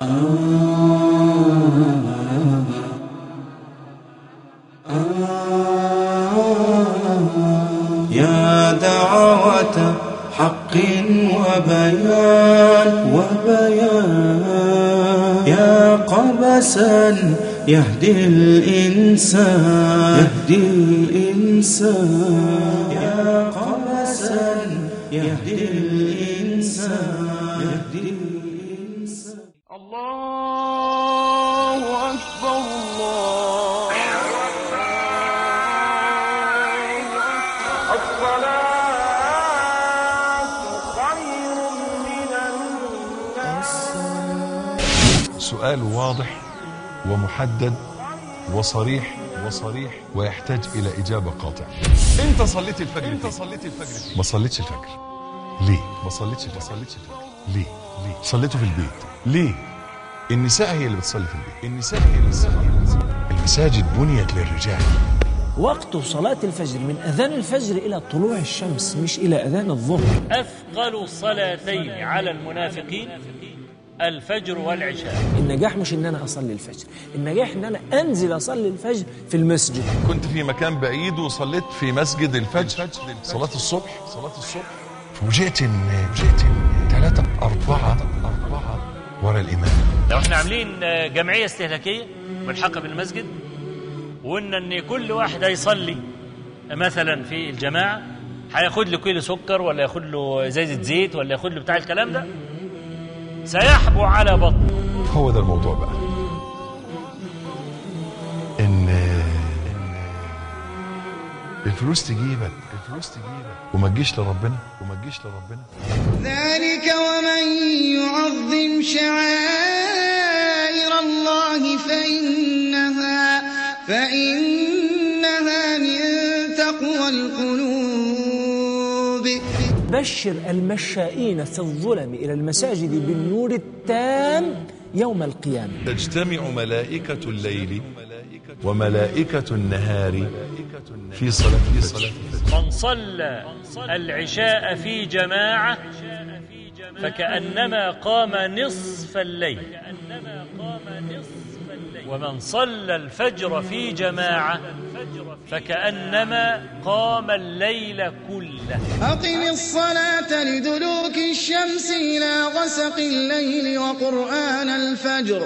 يا دعوة حق وبيان وبيان يا قبسا يهدي الإنسان يهدي الإنسان يا قبسا يهدي الإنسان يهدي الإنسان الله أكبر الله الصلاة خير من النوم سؤال واضح ومحدد وصريح وصريح ويحتاج الى اجابه قاطعه انت صليت الفجر انت صليت الفجر ما صليتش الفجر ليه ما صليتش ما صليتش الفجر ليه ليه صليته في البيت ليه النساء هي اللي بتصلي في البيت النساء هي اللي بتصلي في البيت المساجد بنيت للرجال وقت صلاة الفجر من أذان الفجر إلى طلوع الشمس مش إلى أذان الظهر أثقل صلاتين على المنافقين الفجر والعشاء النجاح مش إن أنا أصلي الفجر النجاح إن أنا أنزل أصلي الفجر في المسجد كنت في مكان بعيد وصليت في مسجد الفجر صلاة الصبح صلاة الصبح فوجئت ان فوجئت ان ثلاثة أربعة أربعة ورا الإمام لو احنا عاملين آه، جمعية استهلاكية ملحقة بالمسجد وقلنا ان كل واحد هيصلي مثلا في الجماعة هياخد له كيلو سكر ولا ياخد له ازازة زيت ولا ياخد له بتاع الكلام ده سيحبو على بطن هو ده الموضوع بقى إن إن الفلوس تجيبك الفلوس تجيبك وما تجيش لربنا وما تجيش لربنا ذلك ومن يعظم شعائر الله فإنها فإنها من تقوى القلوب بشر المشائين في الظلم إلى المساجد بالنور التام يوم القيامة تجتمع ملائكة الليل وملائكة النهار في صلاة الفجر من صلى العشاء في جماعة فكأنما قام نصف الليل ومن صلى الفجر في جماعة فكأنما قام الليل كله أقم الصلاة لدلوك الشمس إلى غسق الليل وقرآن الفجر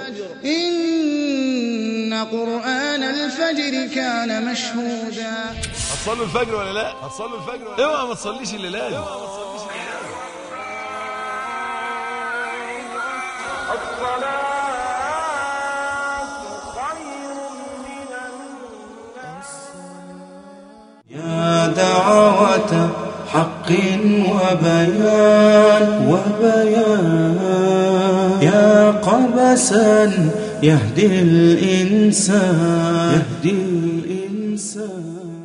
إن قرآن الفجر كان مشهودا هتصلوا الفجر ولا لا هتصلوا الفجر ولا اوعى ما تصليش اللي لازم الصلاة خير من النوم يا دعوة حق وبيان وبيان يا قبسا يهدي الإنسان يهدي الإنسان